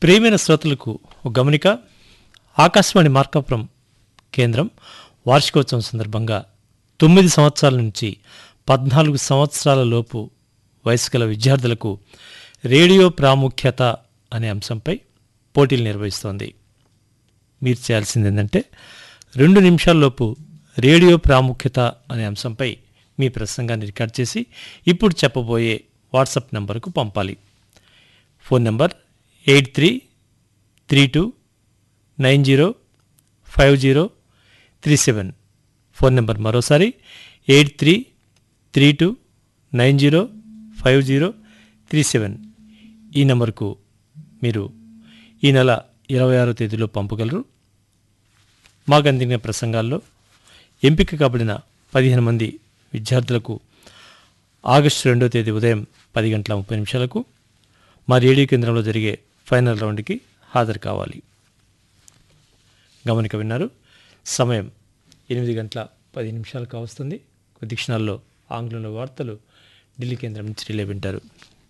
ప్రియమైన శ్రోతలకు ఒక గమనిక ఆకాశవాణి మార్కాపురం కేంద్రం వార్షికోత్సవం సందర్భంగా తొమ్మిది సంవత్సరాల నుంచి పద్నాలుగు సంవత్సరాల లోపు వయసు గల విద్యార్థులకు రేడియో ప్రాముఖ్యత అనే అంశంపై పోటీలు నిర్వహిస్తోంది మీరు చేయాల్సింది ఏంటంటే రెండు నిమిషాల్లోపు రేడియో ప్రాముఖ్యత అనే అంశంపై మీ ప్రసంగాన్ని రికార్డ్ చేసి ఇప్పుడు చెప్పబోయే వాట్సాప్ నంబరుకు పంపాలి phone number eight three three two nine zero five zero three seven phone number మరోసారి eight three three two nine zero five zero three seven ఈ నెంబర్కు మీరు ఈ నెల ఇరవై ఆరో తేదీలో పంపగలరు మాకు అందిన ప్రసంగాల్లో ఎంపిక కాబడిన పదిహేను మంది విద్యార్థులకు ఆగస్టు రెండో తేదీ ఉదయం పది గంటల ముప్పై నిమిషాలకు మా రేడియో కేంద్రంలో జరిగే ఫైనల్ రౌండ్కి హాజరు కావాలి గమనిక విన్నారు సమయం ఎనిమిది గంటల పది నిమిషాలు కావస్తుంది కొద్ది క్షణాల్లో ఆంగ్లంలో వార్తలు ఢిల్లీ కేంద్రం నుంచి రిలే వింటారు